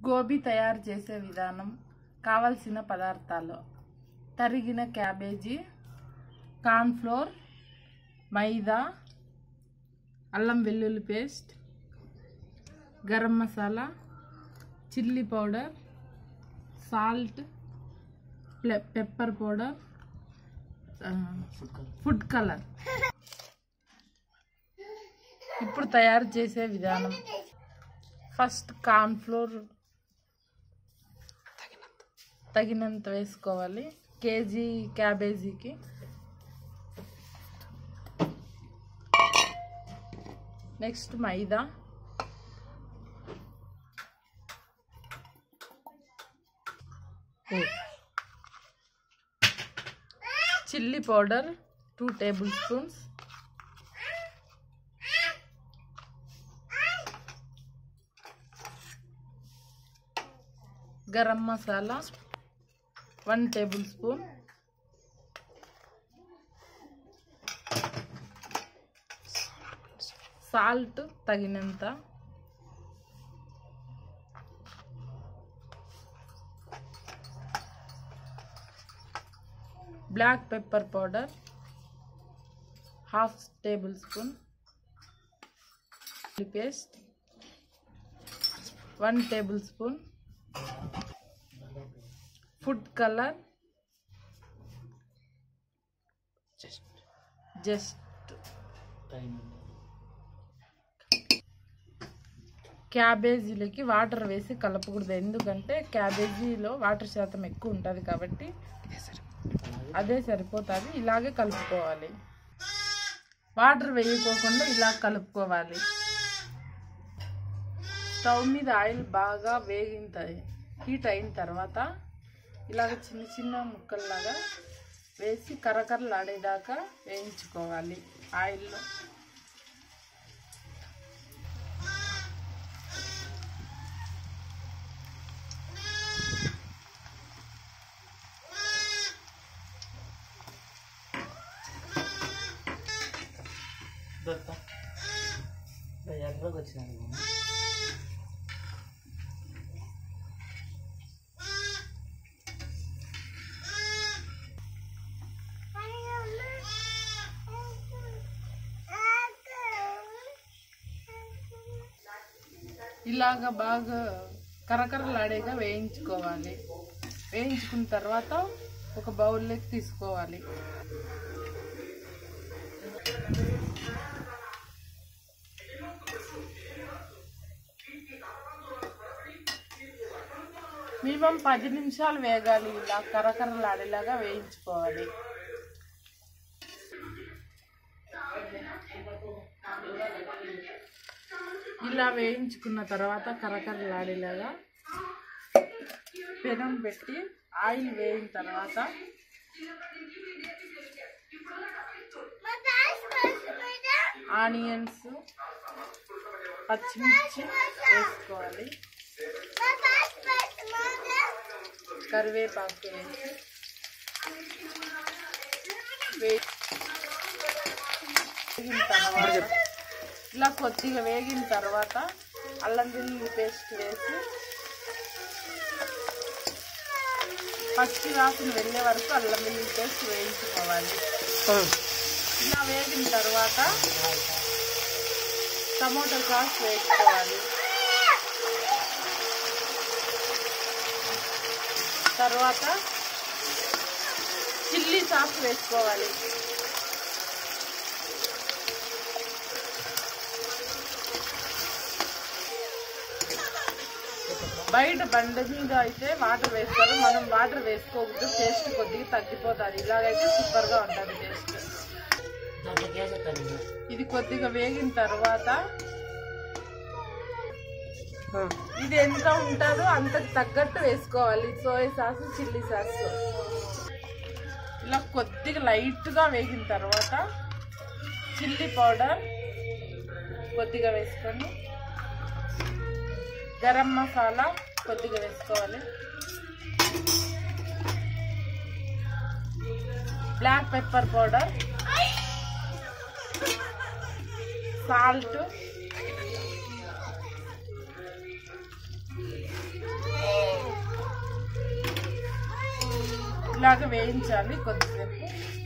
గోబీ తయారు చేసే విధానం కావలసిన పదార్థాలు తరిగిన క్యాబేజీ కార్న్ఫ్లోర్ మైదా అల్లం వెల్లుల్లి paste garam masala chilli powder salt pepper powder food colour ఇప్పుడు తయారు చేసే విధానం ఫస్ట్ కార్న్ఫ్లోర్ తగినంత వేసుకోవాలి కేజీ క్యాబేజీకి నెక్స్ట్ మైదా chilli powder two tablespoons garam masala one tablespoon salt తగినంత black pepper powder half tablespoon paste one tablespoon food colour just క్యాబేజీలకి వాటర్ వేసి కలపకూడదు ఎందుకంటే క్యాబేజీలో వాటర్ శాతం ఎక్కువ ఉంటుంది కాబట్టి అదే సరిపోతుంది ఇలాగే కలుపుకోవాలి వాటర్ వేయకోకుండా ఇలా కలుపుకోవాలి స్టవ్ మీద ఆయిల్ బాగా వేగింతాయి హీట్ అయిన తర్వాత ఇలాగ చిన్న చిన్న ముక్కల్లాగా వేసి కరకరలాడేదాకా వేయించుకోవాలి ఆయిల్లో ఎక్కడికి వచ్చినాను ఇలాగ బాగా కరకరలాడేగా వేయించుకోవాలి వేయించుకున్న తర్వాత ఒక బౌల్లోకి తీసుకోవాలి మినిమం పది నిమిషాలు వేగాలి ఇలా కరకరలాడేలాగా వేయించుకోవాలి ఇలా వేయించుకున్న తర్వాత కరకరలాడేలాగా పెనం పెట్టి ఆయిల్ వేయిన తర్వాత ఆనియన్స్ పచ్చిమిర్చి వేసుకోవాలి కరివేపాకు వేసి వేగిన తర్వాత ఇలా కొద్దిగా వేగిన తర్వాత అల్లం వెల్లుల్లి పేస్ట్ వేసి పచ్చి వాసన వెళ్ళే వరకు అల్లం వెల్లుల్లి పేస్ట్ వేయించుకోవాలి ఇలా వేగిన తర్వాత టమోటా సాస్ వేసుకోవాలి తర్వాత చిల్లీ సాస్ వేసుకోవాలి బయట బండ మీద అయితే వాటర్ వేస్తారు మనం వాటర్ వేసుకోకూడదు టేస్ట్ కొద్దిగా తగ్గిపోతుంది ఇలాగైతే సూపర్గా ఉంటుంది టేస్ట్ దాంట్లో గ్యాస్ ఎత్తాను ఇది కొద్దిగా వేగిన తర్వాత ఇది ఎంత ఉంటుందో అంతకు తగ్గట్టు వేసుకోవాలి సోయా సాస్ చిల్లీ సాస్ ఇలా కొద్దిగా లైట్గా వేగిన తర్వాత చిల్లీ పౌడర్ కొద్దిగా వేసుకొని గరం మసాలా కొద్దిగా వేసుకోవాలి బ్లాక్ పెప్పర్ పౌడర్ సాల్ట్ ఇలాగ వేయించాలి కొద్దిసేపు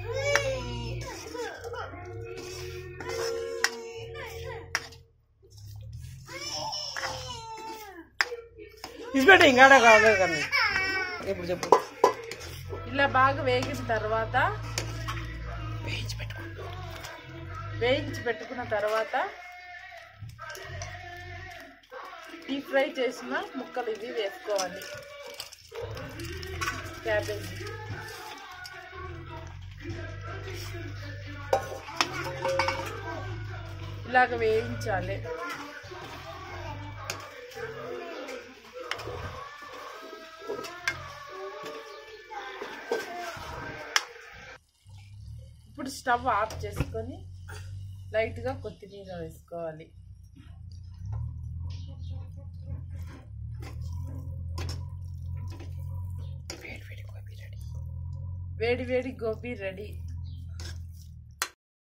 ఇసిపెట్టి ఇంకాడ కావాలి కానీ ఇప్పుడు చెప్పు ఇలా బాగా వేగిన తర్వాత వేయించి పెట్టుకున్న తర్వాత డీప్ ఫ్రై చేసిన ముక్కలు ఇవి వేసుకోవాలి క్యాబేజీ ఇలాగ వేయించాలి ఇప్పుడు స్టవ్ ఆఫ్ చేసుకొని లైట్గా కొత్తిమీర వేసుకోవాలి వేడి వేడి గోబీ రెడీ